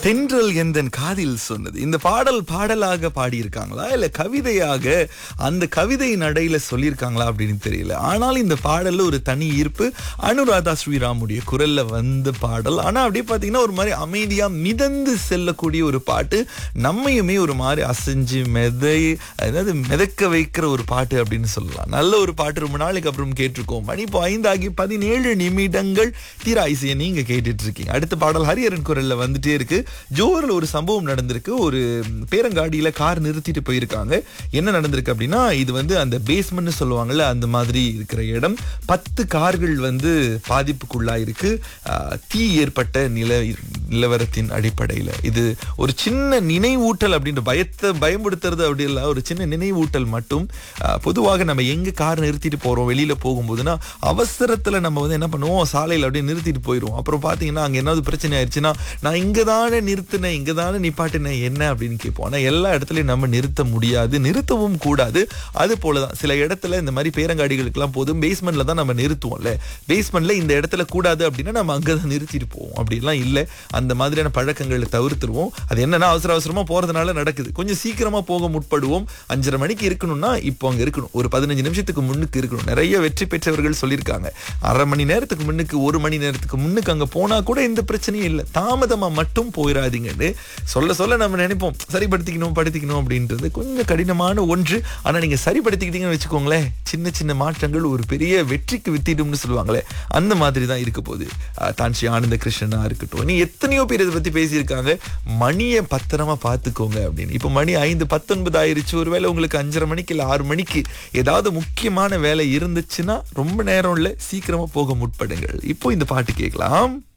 தென்றல் எந்தன் காதில் சொன்னது இந்த பாடல் பாடலாக பாடியிருக்காங்களா இல்ல கவிதையாக அந்த கவிதை நடையில சொல்லியிருக்காங்களா அப்படின்னு தெரியல ஆனால் இந்த பாடல்ல ஒரு தனி ஈர்ப்பு அனுராதா ஸ்ரீராமுடைய குரல்ல வந்த பாடல் ஆனா அப்படியே பாத்தீங்கன்னா ஒரு மாதிரி அமைதியா மிதந்து செல்லக்கூடிய ஒரு பாட்டு நம்மையுமே ஒரு மாதிரி அசைஞ்சு மெதை அதாவது மிதக்க வைக்கிற ஒரு பாட்டு அப்படின்னு சொல்லலாம் நல்ல ஒரு பாட்டு ரொம்ப நாளைக்கு அப்புறம் கேட்டிருக்கோம் மணி இப்போ ஐந்தாகி பதினேழு நிமிடங்கள் தீரா இசையை நீங்க கேட்டுட்டு இருக்கீங்க அடுத்த பாடல் ஹரியரன் குரல்ல வந்துட்டே இருக்கு ஜோரில் ஒரு சம்பவம் நடந்திருக்கு ஒரு பேரங்காடியில கார் நிறுத்திட்டு போயிருக்காங்க என்ன நடந்திருக்கு அப்படின்னா இது வந்து அந்த பேஸ்மெண்ட் சொல்லுவாங்கல்ல அந்த மாதிரி இருக்கிற இடம் பத்து கார்கள் வந்து பாதிப்புக்குள்ளா இருக்கு ஆஹ், தீ ஏற்பட்ட நில நிலவரத்தின் அடிப்படையில இது ஒரு சின்ன நினைவூட்டல் அப்படின்ற பயத்தை பயமுடுத்துறது அப்படி இல்லை ஒரு சின்ன நினைவூட்டல் மட்டும் ஆஹ், பொதுவாக நம்ம எங்க கார் நிறுத்திட்டு போறோம் வெளியில போகும்போதுன்னா அவசரத்துல நம்ம வந்து என்ன பண்ணுவோம் சாலையில அப்படியே நிறுத்திட்டு போயிடுவோம் அப்புறம் பாத்தீங்கன்னா அங்க ஏதாவது பிரச்சனை ஆயிடுச்சுன்னா நான் இங்க தானே நிறுத்தினேன் இங்க தானே நிப்பாட்டினேன் என்ன அப்படின்னு கேட்போம் ஆனா எல்லா இடத்துலயும் நம்ம நிறுத்த முடியாது நிறுத்தவும் கூடாது அது போலதான் சில இடத்துல இந்த மாதிரி பேரங்காடிகளுக்கெல்லாம் போதும் பேஸ்மெண்ட்ல தான் நம்ம நிறுத்துவோம்ல பேஸ்மெண்ட்ல இந்த இடத்துல கூடாது அப்படின்னா நம்ம அங்கதான் நிறுத்திட்டு போவோம் அப்படிலாம் இல்லை அந்த மாதிரியான பழக்கங்களை தவிர்த்துருவோம் அது என்னன்னா அவசர அவசரமா போறதுனால நடக்குது கொஞ்சம் சீக்கிரமா போக முற்படுவோம் அஞ்சரை மணிக்கு இருக்கணும்னா இப்போ அங்க இருக்கணும் ஒரு பதினஞ்சு நிமிஷத்துக்கு முன்னுக்கு இருக்கணும் நிறைய வெற்றி பெற்றவர்கள் சொல்லியிருக்காங்க அரை மணி நேரத்துக்கு முன்னுக்கு ஒரு மணி நேரத்துக்கு முன்னுக்கு அங்க போனா கூட எந்த பிரச்சனையும் இல்லை தாமதமா மட்டும் போயிடாதீங்கன்னு சொல்ல சொல்ல நம்ம நினைப்போம் சரிப்படுத்திக்கணும் படுத்திக்கணும் அப்படின்றது கொஞ்சம் கடினமான ஒன்று ஆனா நீங்க சரிப்படுத்திக்கிட்டீங்கன்னு வச்சுக்கோங்களேன் சின்ன சின்ன மாற்றங்கள் ஒரு பெரிய வெற்றிக்கு வித்திடும்னு சொல்லுவாங்களே அந்த மாதிரி தான் இருக்க போகுது அஹ் தான் ஸ்ரீ ஆனந்த கிருஷ்ணனா இருக்கட்டும் நீ எத்தனையோ பேர் இதை பத்தி பேசியிருக்காங்க மணியை பத்திரமா பார்த்துக்கோங்க அப்படின்னு இப்போ மணி ஐந்து பத்தொன்பது ஆயிருச்சு ஒருவேளை உங்களுக்கு அஞ்சரை மணிக்கு இல்லை ஆறு மணிக்கு ஏதாவது முக்கியமான வேலை இருந்துச்சுன்னா ரொம்ப நேரம் இல்லை சீக்கிரமா போக முற்படுங்கள் இப்போ இந்த பாட்டு கேட்கலாம்